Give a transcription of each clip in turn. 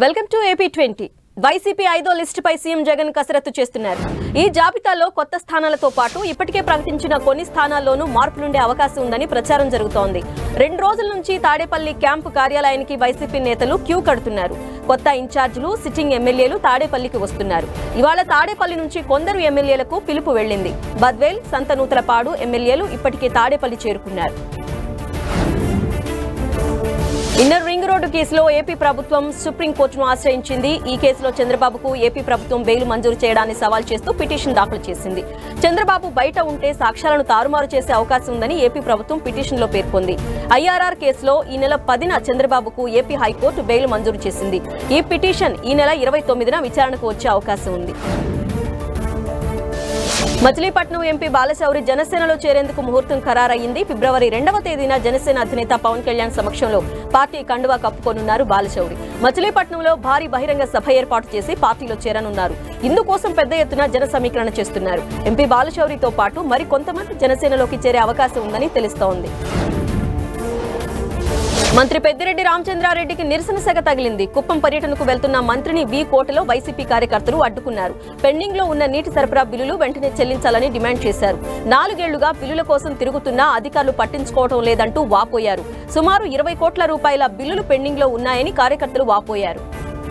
welcome to AP twenty YCP ఐదో లిస్టుపై CM Jagan కసరత్తు చేస్తున్నారు ఈ జాబితాలో కొత్త స్థానాలతో పాటు ఇప్పటికే ప్రకటించిన కొన్ని స్థానాల్లోనూ మార్పులుండే అవకాశం ఉందని ప్రచారం జరుగుతోంది రెండు రోజుల నుంచి తాడేపల్లి క్యాంపు కార్యాలయానికి వైసీపీ నేతలు క్యూ కడుతున్నారు కొత్త ఇన్ఛార్జీలు సిట్టింగ్ ఎమ్మెల్యేలు తాడేపల్లికి వస్తున్నారు ఇవాళ తాడేపల్లి నుంచి కొందరు ఎమ్మెల్యేలకు పిలుపు వెళ్లింది బద్వేల్ సంతనూతలపాడు ఎమ్మెల్యేలు ఇప్పటికే తాడేపల్లి చేరుకున్నారు ఇన్నర్ రింగ్ రోడ్డు కేసులో ఏపీ ప్రభుత్వం సుప్రీంకోర్టును ఆశ్రయించింది ఈ కేసులో చంద్రబాబుకు ఏపీ ప్రభుత్వం బెయిల్ మంజూరు చేయడాన్ని సవాల్ చేస్తూ పిటిషన్ దాఖలు చేసింది చంద్రబాబు బయట ఉంటే సాక్ష్యాలను తారుమారు చేసే అవకాశం ఉందని ఏపీ ప్రభుత్వం పిటిషన్లో పేర్కొంది ఐఆర్ఆర్ కేసులో ఈ నెల పదిన చంద్రబాబుకు ఏపీ హైకోర్టు బెయిల్ మంజూరు చేసింది ఈ పిటిషన్ ఈ నెల ఇరవై తొమ్మిదిన విచారణకు వచ్చే అవకాశం ఉంది మచిలీపట్నం ఎంపీ బాలశౌరి జనసేనలో చేరేందుకు ముహూర్తం ఖరారయ్యింది ఫిబ్రవరి రెండవ తేదీన జనసేన అధినేత పవన్ కళ్యాణ్ సమక్షంలో పార్టీ కండువా కప్పుకోనున్నారు బాలశౌరి మచిలీపట్నంలో భారీ బహిరంగ సభ ఏర్పాటు చేసి పార్టీలో చేరనున్నారు ఇందుకోసం పెద్ద ఎత్తున జన సమీకరణ చేస్తున్నారు ఎంపీ బాలశౌరితో పాటు మరి కొంతమంది జనసేనలోకి చేరే అవకాశం ఉందని తెలుస్తోంది మంత్రి పెద్దిరెడ్డి రామచంద్రారెడ్డికి నిరసన సెగ తగిలింది కుప్పం పర్యటనకు వెళ్తున్న మంత్రిని బి కోటలో వైసీపీ కార్యకర్తలు అడ్డుకున్నారు పెండింగ్ లో ఉన్న నీటి సరఫరా బిల్లులు వెంటనే చెల్లించాలని డిమాండ్ చేశారు నాలుగేళ్లుగా బిల్లుల కోసం తిరుగుతున్నా అధికారులు పట్టించుకోవడం లేదంటూ వాపోయారు సుమారు ఇరవై కోట్ల రూపాయల బిల్లులు పెండింగ్ లో ఉన్నాయని కార్యకర్తలు వాపోయారు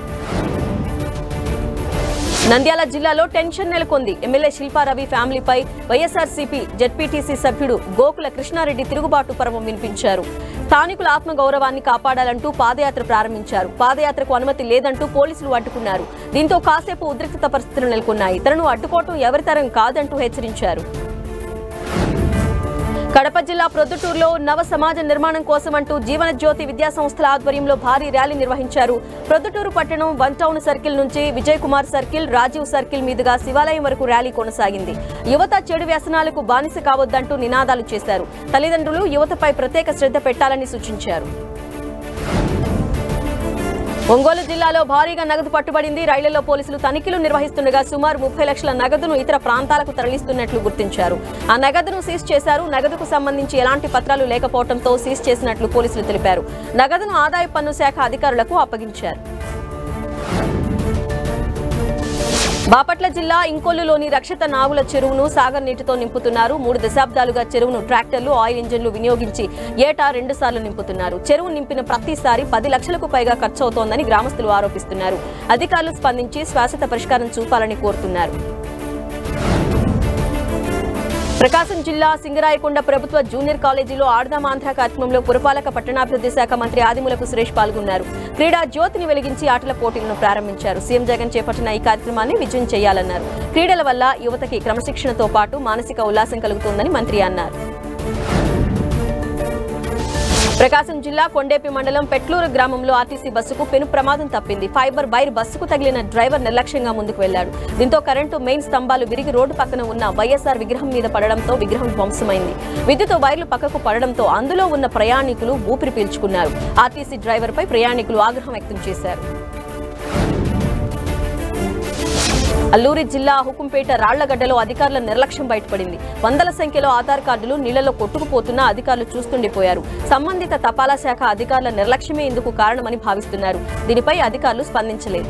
నంద్యాల జిల్లాలో టెన్షన్ నెలకొంది ఎమ్మెల్యే శిల్పారవి ఫ్యామిలీపై వైఎస్ఆర్సీపీ జెడ్పీటీసీ సభ్యుడు గోకుల కృష్ణారెడ్డి తిరుగుబాటు పర్వం వినిపించారు స్థానికుల ఆత్మగౌరవాన్ని కాపాడాలంటూ పాదయాత్ర ప్రారంభించారు పాదయాత్రకు అనుమతి లేదంటూ పోలీసులు అడ్డుకున్నారు దీంతో కాసేపు ఉద్రిక్తత పరిస్థితులు నెలకొన్నాయి తనను అడ్డుకోవటం ఎవరితరం కాదంటూ హెచ్చరించారు కడప జిల్లా ప్రొద్దుటూరులో నవ సమాజ నిర్మాణం కోసం అంటూ జీవన జ్యోతి విద్యా సంస్థల ఆధ్వర్యంలో భారీ ర్యాలీ నిర్వహించారు ప్రొద్దుటూరు పట్టణం వన్ టౌన్ సర్కిల్ నుంచి విజయ్ కుమార్ సర్కిల్ రాజీవ్ సర్కిల్ మీదుగా శివాలయం వరకు ర్యాలీ కొనసాగింది యువత చెడు వ్యసనాలకు బానిస కావద్దంటూ నినాదాలు చేశారు తల్లిదండ్రులు యువతపై ప్రత్యేక శ్రద్ధ పెట్టాలని సూచించారు ఒంగోలు జిల్లాలో భారీగా నగదు పట్టుబడింది రైళ్లలో పోలీసులు తనిఖీలు నిర్వహిస్తుండగా సుమారు ముప్పై లక్షల నగదును ఇతర ప్రాంతాలకు తరలిస్తున్నట్లు గుర్తించారు ఆ నగదును సీజ్ చేశారు నగదుకు సంబంధించి ఎలాంటి పత్రాలు లేకపోవడంతో సీజ్ చేసినట్లు పోలీసులు తెలిపారు నగదును ఆదాయ పన్ను శాఖ అధికారులకు అప్పగించారు బాపట్ల జిల్లా ఇంకొల్లులోని రక్షిత నాగుల చెరువును సాగర్ నీటితో నింపుతున్నారు మూడు దశాబ్దాలుగా చెరువును ట్రాక్టర్లు ఆయిల్ ఇంజన్లు వినియోగించి ఏటా రెండు సార్లు నింపుతున్నారు చెరువు నింపిన ప్రతిసారి పది లక్షలకు పైగా ఖర్చవుతోందని గ్రామస్తులు ఆరోపిస్తున్నారు అధికారులు స్పందించి శాశ్వత పరిష్కారం చూపాలని కోరుతున్నారు ప్రకాశం జిల్లా సింగరాయకొండ ప్రభుత్వ జూనియర్ కాలేజీలో ఆడదాం ఆంధ్ర కార్యక్రమంలో పురపాలక పట్టణాభివృద్ధి శాఖ మంత్రి ఆదిమూలపు సురేష్ పాల్గొన్నారు క్రీడా జ్యోతిని వెలిగించి ఆటల పోటీలను ప్రారంభించారు సీఎం జగన్ చేపట్టిన ఈ కార్యక్రమాన్ని విజయం చేయాలన్నారు క్రీడల వల్ల యువతకి క్రమశిక్షణతో పాటు మానసిక ఉల్లాసం కలుగుతోందని మంత్రి అన్నారు ప్రకాశం జిల్లా కొండేపి మండలం పెట్లూరు గ్రామంలో ఆర్టీసీ బస్సుకు పెను ప్రమాదం తప్పింది ఫైబర్ వైర్ బస్సుకు తగిలిన డ్రైవర్ నిర్లక్ష్యంగా ముందుకు వెళ్లాడు దీంతో కరెంటు మెయిన్ స్తంభాలు విరిగి రోడ్డు పక్కన ఉన్న వైఎస్ఆర్ విగ్రహం మీద పడడంతో విగ్రహం ధ్వంసమైంది విద్యుత్ వైర్లు పక్కకు పడడంతో అందులో ఉన్న ప్రయాణికులు ఊపిరి పీల్చుకున్నారు ఆర్టీసీ డ్రైవర్పై ప్రయాణికులు ఆగ్రహం వ్యక్తం చేశారు అల్లూరి జిల్లా హుకుంపేట రాళ్లగడ్డలో అధికారుల నిర్లక్ష్యం బయటపడింది వందల సంఖ్యలో ఆధార్ కార్డులు నీళ్లలో కొట్టుకుపోతున్నా అధికారులు చూస్తుండిపోయారు సంబంధిత తపాలా శాఖ అధికారుల నిర్లక్ష్యమే ఇందుకు కారణమని భావిస్తున్నారు దీనిపై అధికారులు స్పందించలేదు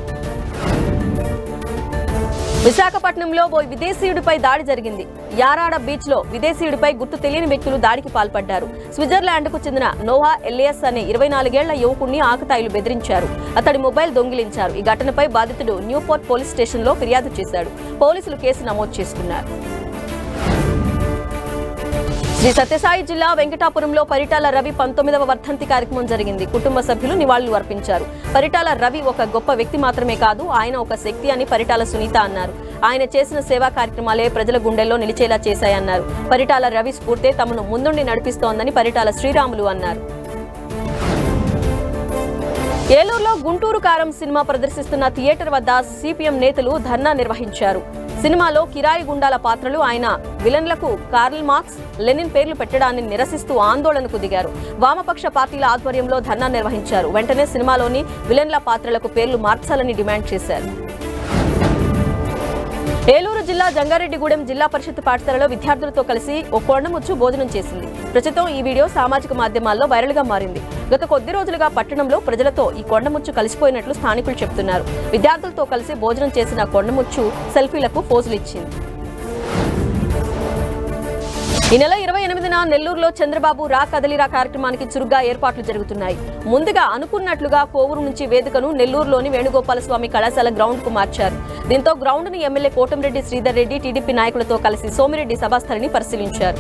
విశాఖపట్నంలో ఓ విదేశీయుడిపై దాడి జరిగింది యారాడ బీచ్ లో విదేశీయుడిపై గుర్తు తెలియని వ్యక్తులు దాడికి పాల్పడ్డారు స్విట్జర్లాండ్ కు చెందిన నోవా ఎలియస్ అనే ఇరవై నాలుగేళ్ల యువకుడిని ఆకతాయిలు బెదిరించారు అతడి మొబైల్ దొంగిలించారు ఈ ఘటనపై బాధితుడు న్యూపోర్ట్ పోలీస్ స్టేషన్ లో ఫిర్యాదు చేశాడు పోలీసులు కేసు నమోదు చేసుకున్నారు శ్రీ సత్యసాయి జిల్లా వెంకటాపురంలో పరిటాల రవి పంతొమ్మిదవ వర్ధంతి కార్యక్రమం జరిగింది కుటుంబ సభ్యులు నివాళులు అర్పించారు పరిటాల రవి ఒక గొప్ప వ్యక్తి మాత్రమే కాదు ఆయన ఒక శక్తి అని పరిటాల సునీత అన్నారు ఆయన చేసిన సేవా కార్యక్రమాలే ప్రజల గుండెల్లో నిలిచేలా చేశాయన్నారు పరిటాల రవి స్ఫూర్తే తమను ముందుండి నడిపిస్తోందని పరిటాల శ్రీరాములు అన్నారు ఏలూరులో గుంటూరు కారం సినిమా ప్రదర్శిస్తున్న థియేటర్ వద్ద సిపిఎం నేతలు ధర్నా నిర్వహించారు సినిమాలో కిరాయి గుండాల పాత్రలు ఆయన విలన్లకు కార్ల్ మార్క్స్ లెనిన్ పేర్లు పెట్టడాన్ని నిరసిస్తూ ఆందోళనకు దిగారు వామపక్ష పార్టీల ఆధ్వర్యంలో ధర్నా నిర్వహించారు వెంటనే సినిమాలోని విలన్ల పాత్రలకు పేర్లు మార్చాలని డిమాండ్ చేశారు ఏలూరు జిల్లా జంగారెడ్డిగూడెం జిల్లా పరిషత్ పాఠశాలలో విద్యార్థులతో కలిసి ఓ కొండముచ్చు భోజనం చేసింది ప్రస్తుతం ఈ వీడియో సామాజిక మాధ్యమాల్లో వైరల్ గా మారింది గత కొద్ది రోజులుగా పట్టణంలో ప్రజలతో ఈ కొండముచ్చు కలిసిపోయినట్లు స్థానికులు చెబుతున్నారు విద్యార్థులతో కలిసి భోజనం చేసిన కొండముచ్చు సెల్ఫీలకు పోజులు ఇచ్చింది ఈ నెల ఇరవై ఎనిమిదిన నెల్లూరులో చంద్రబాబు రా కదలిరా కార్యక్రమానికి చురుగ్గా ఏర్పాట్లు జరుగుతున్నాయి ముందుగా అనుకున్నట్లుగా కోవూరు నుంచి వేదికను నెల్లూరులోని వేణుగోపాల స్వామి కళాశాల గ్రౌండ్ కు మార్చారు దీంతో గ్రౌండ్ ను ఎమ్మెల్యే కోటంరెడ్డి శ్రీధర్ రెడ్డి టీడీపీ నాయకులతో కలిసి సోమిరెడ్డి సభాస్థలిని పరిశీలించారు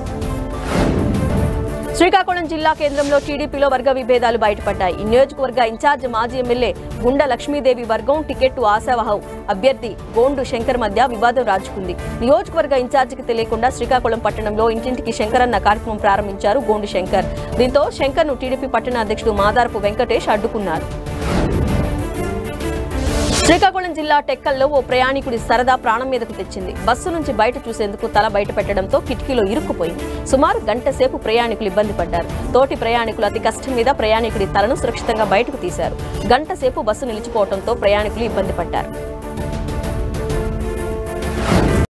శ్రీకాకుళం జిల్లా కేంద్రంలో టీడీపీలో వర్గ విభేదాలు బయటపడ్డాయి ఈ నియోజకవర్గ ఇన్ఛార్జ్ మాజీ ఎమ్మెల్యే గుండ లక్ష్మీదేవి వర్గం టికెట్ ఆశావహం అభ్యర్థి గోండు శంకర్ మధ్య వివాదం రాజుకుంది నియోజకవర్గ ఇన్ఛార్జికి తెలియకుండా శ్రీకాకుళం పట్టణంలో ఇంటింటికి శంకరన్న కార్యక్రమం ప్రారంభించారు గోండు శంకర్ దీంతో శంకర్ ను టీడీపీ పట్టణ అధ్యక్షుడు మాదారపు వెంకటేష్ అడ్డుకున్నారు శ్రీకాకుళం జిల్లా టెక్కల్లో ఓ ప్రయాణికుడి సరదా ప్రాణం మీదకు తెచ్చింది బస్సు నుంచి బయట చూసేందుకు తల బయట పెట్టడంతో కిటికీలో ఇరుక్కుపోయింది సుమారు గంట సేపు ప్రయాణికులు ఇబ్బంది పడ్డారు తోటి ప్రయాణికులు అతి కష్టం మీద ప్రయాణికుడి తలను సురక్షితంగా బయటకు తీశారు గంట సేపు బస్సు నిలిచిపోవడంతో ప్రయాణికులు ఇబ్బంది పడ్డారు